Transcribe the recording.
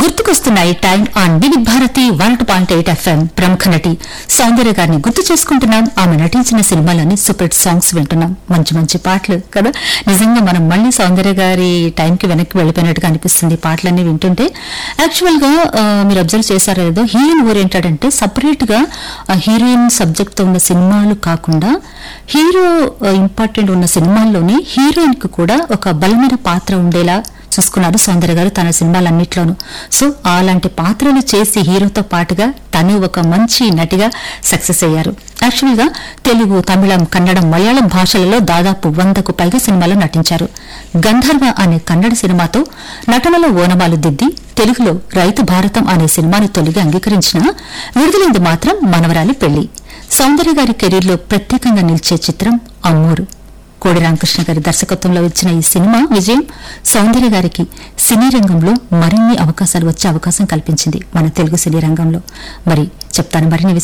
గుర్తుకొస్తున్నాయి time on Vividh Bharati one point eight FM ప్రముఖ నటి సౌందర్య గారిని గుర్తు చేసుకుంటున్నాం ఆమె నటించిన సినిమాలన్నీ సూపర్ హిట్ సాంగ్స్ వింటున్నాం మంచి మంచి పాటలు కదా నిజంగా మనం మళ్ళీ సౌందర్య గారి టైంకి వెనక్కి వెళ్ళిపోయినట్టుగా అనిపిస్తుంది ఈ పాటలన్నీ వింటుంటే యాక్చువల్ గా ఆ, మీరు అబ్జర్వ్ చేశారో లేదో హీరోయిన్ ఓరియంటెడ్ అంటే సపరేట్ గా ఆ హీరోయిన్ సబ్జెక్ట్ తో ఉన్న సినిమాలు కాకుండా హీరో ఇంపార్టెంట్ ఉన్న సినిమాల్లోనే హీరోయిన్ కు కూడా ఒక బలమైన పాత్ర ఉండేలా చూసుకున్నారు సౌందర్య గారు తన సినిమాలన్నిట్లోనూ సో అలాంటి పాత్రలు చేసి హీరోతో పాటుగా తను ఒక మంచి నటిగా సక్సెస్ అయ్యారు యాక్చువల్ గా తెలుగు తమిళం కన్నడం మలయాళం భాషలలో దాదాపు వందకు పైగా సినిమాలు నటించారు గంధర్వ అనే కన్నడ సినిమాతో నటనలో ఓనమాలు దిద్ది తెలుగులో రైతు భారతం అనే సినిమాను తొలిగి అంగీకరించిన విడుదలైంది మాత్రం మనవరాలి పెళ్లి సౌందర్య గారి కెరీర్లో ప్రత్యేకంగా నిలిచే చిత్రం అమ్మూరు కోడి రామకృష్ణ గారి దర్శకత్వంలో వచ్చిన ఈ సినిమా విజయం సౌందర్య గారికి సినీ రంగంలో మరిన్ని అవకాశాలు వచ్చే అవకాశం కల్పించింది మన తెలుగు సినీ రంగంలో మరి చెప్తాను మరిన్ని విషయాలు